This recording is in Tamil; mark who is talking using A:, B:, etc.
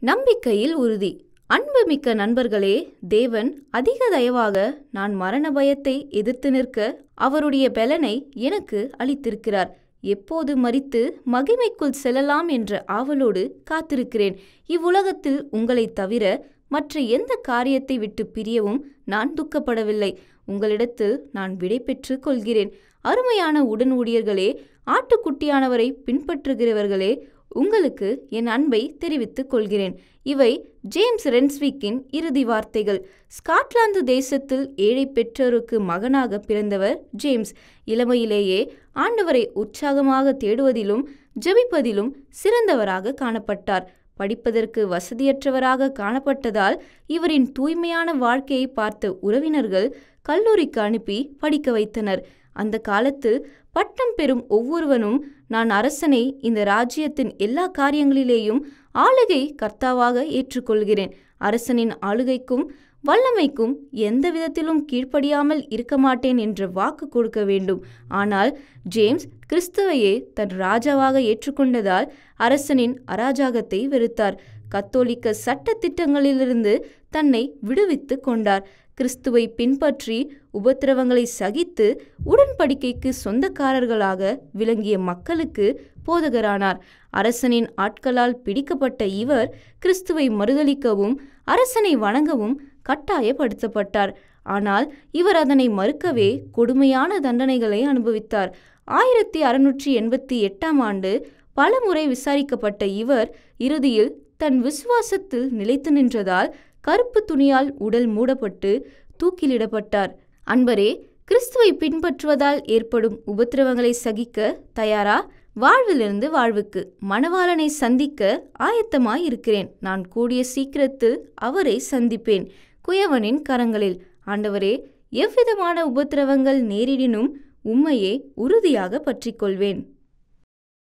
A: நம்பிக்கையில் உறுதி அன்புமிக்க நண்பர்களே தேவன் அதிக தயவாக நான் மரண பயத்தை எதிர்த்து நிற்க அவருடைய பலனை எனக்கு அளித்திருக்கிறார் எப்போது மரித்து மகிமைக்குள் செல்லலாம் என்ற ஆவலோடு காத்திருக்கிறேன் இவ்வுலகத்தில் உங்களைத் தவிர மற்ற எந்த காரியத்தை விட்டு பிரியவும் நான் துக்கப்படவில்லை உங்களிடத்தில் நான் விடை பெற்றுக் கொள்கிறேன் அருமையான உடன் ஊழியர்களே ஆட்டுக்குட்டியானவரை பின்பற்றுகிறவர்களே உங்களுக்கு என் அன்பை தெரிவித்துக் கொள்கிறேன் இவை ஜேம்ஸ் ரென்ஸ்விக்கின் இறுதி வார்த்தைகள் ஸ்காட்லாந்து தேசத்தில் ஏழை பெற்றோருக்கு மகனாக பிறந்தவர் ஜேம்ஸ் இளமையிலேயே ஆண்டவரை உற்சாகமாக தேடுவதிலும் ஜெபிப்பதிலும் சிறந்தவராக காணப்பட்டார் படிப்பதற்கு வசதியற்றவராக காணப்பட்டதால் இவரின் தூய்மையான வாழ்க்கையை பார்த்த உறவினர்கள் கல்லூரிக்கு அனுப்பி படிக்க வைத்தனர் அந்த காலத்தில் பட்டம் பெறும் ஒவ்வொருவனும் நான் அரசனை இந்த ராஜ்யத்தின் எல்லா காரியங்களிலேயும் ஆளுகை கர்த்தாவாக ஏற்றுக்கொள்கிறேன் அரசனின் ஆளுகைக்கும் வல்லமைக்கும் எந்த விதத்திலும் கீழ்ப்படியாமல் இருக்க மாட்டேன் என்ற வாக்கு கொடுக்க வேண்டும் ஆனால் ஜேம்ஸ் கிறிஸ்துவையே தன் ராஜாவாக ஏற்றுக்கொண்டதால் அரசனின் அராஜகத்தை வெறுத்தார் கத்தோலிக்க சட்ட திட்டங்களிலிருந்து தன்னை விடுவித்து கொண்டார் கிறிஸ்துவை பின்பற்றி உபத்திரவங்களை சகித்து உடன்படிக்கைக்கு சொந்தக்காரர்களாக விளங்கிய மக்களுக்கு போதகரானார் அரசனின் ஆட்களால் பிடிக்கப்பட்ட இவர் கிறிஸ்துவை மறுதளிக்கவும் அரசனை வணங்கவும் கட்டாயப்படுத்தப்பட்டார் ஆனால் இவர் அதனை மறுக்கவே கொடுமையான தண்டனைகளை அனுபவித்தார் ஆயிரத்தி அறுநூற்றி எண்பத்தி எட்டாம் ஆண்டு பலமுறை விசாரிக்கப்பட்ட இவர் இறுதியில் தன் விசுவாசத்தில் நிலைத்து நின்றதால் கருப்பு துணியால் உடல் மூடப்பட்டு தூக்கிலிடப்பட்டார் அன்பரே கிறிஸ்துவை பின்பற்றுவதால் ஏற்படும் உபத்திரவங்களை சகிக்க தயாரா வாழ்விலிருந்து வாழ்வுக்கு மணவாளனை சந்திக்க ஆயத்தமாய் இருக்கிறேன் நான் கூடிய சீக்கிரத்தில் அவரை சந்திப்பேன் குயவனின் கரங்களில் ஆண்டவரே எவ்விதமான உபத்திரவங்கள் நேரிடினும் உம்மையே உறுதியாக பற்றிக்கொள்வேன்